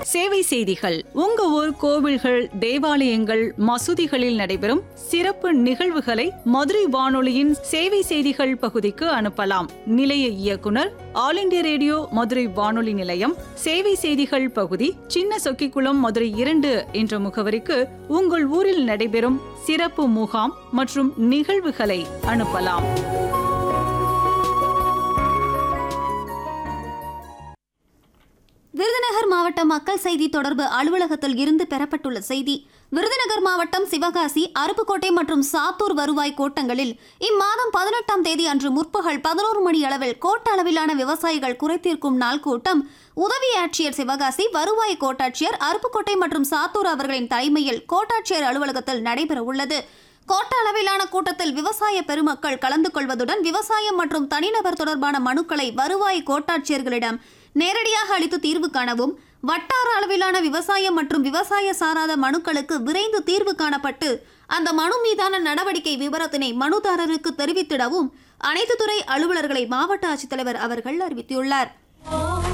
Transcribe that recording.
சேவை செய்திகள் உங்க ஊர் கோவில்கள் தேவாலயங்கள் மசூதிகளில் நடைபெறும் சிறப்பு நிகழ்வுகளை மதுரை வானொலியின் சேவை செய்திகள் பகுதிக்கு அனுப்பலாம் நிலைய இயக்குனர் ஆல் இண்டியா ரேடியோ மதுரை வானொலி நிலையம் சேவை செய்திகள் பகுதி சின்ன சொக்கிக்குளம் மதுரை இரண்டு என்ற முகவரிக்கு உங்கள் ஊரில் நடைபெறும் சிறப்பு முகாம் மற்றும் நிகழ்வுகளை அனுப்பலாம் விருதுநகர் மாவட்ட மக்கள் செய்தி தொடர்பு அலுவலகத்தில் இருந்து பெறப்பட்டுள்ள செய்தி விருதுநகர் மாவட்டம் சிவகாசி அருப்புக்கோட்டை மற்றும் சாத்தூர் வருவாய் கோட்டங்களில் இம்மாதம் பதினெட்டாம் தேதி அன்று முற்பகல் பதினோரு மணி அளவில் கோட்ட அளவிலான விவசாயிகள் குறைதீர்க்கும் நாள் கூட்டம் உதவி ஆட்சியர் சிவகாசி வருவாய் கோட்டாட்சியர் அருப்புக்கோட்டை மற்றும் சாத்தூர் அவர்களின் தலைமையில் கோட்டாட்சியர் அலுவலகத்தில் நடைபெற உள்ளது கோட்ட அளவிலான கூட்டத்தில் விவசாய பெருமக்கள் கலந்து கொள்வதுடன் விவசாயம் மற்றும் தனிநபர் தொடர்பான மனுக்களை வருவாய் கோட்டாட்சியர்களிடம் நேரடியாக அளித்து தீர்வு காணவும் வட்டார அளவிலான விவசாயம் மற்றும் விவசாய சாராத மனுக்களுக்கு விரைந்து தீர்வு காணப்பட்டு அந்த மனு மீதான நடவடிக்கை விவரத்தினை மனுதாரருக்கு தெரிவித்திடவும் அனைத்து துறை அலுவலர்களை மாவட்ட ஆட்சித்தலைவர் அவர்கள் அறிவித்துள்ளார்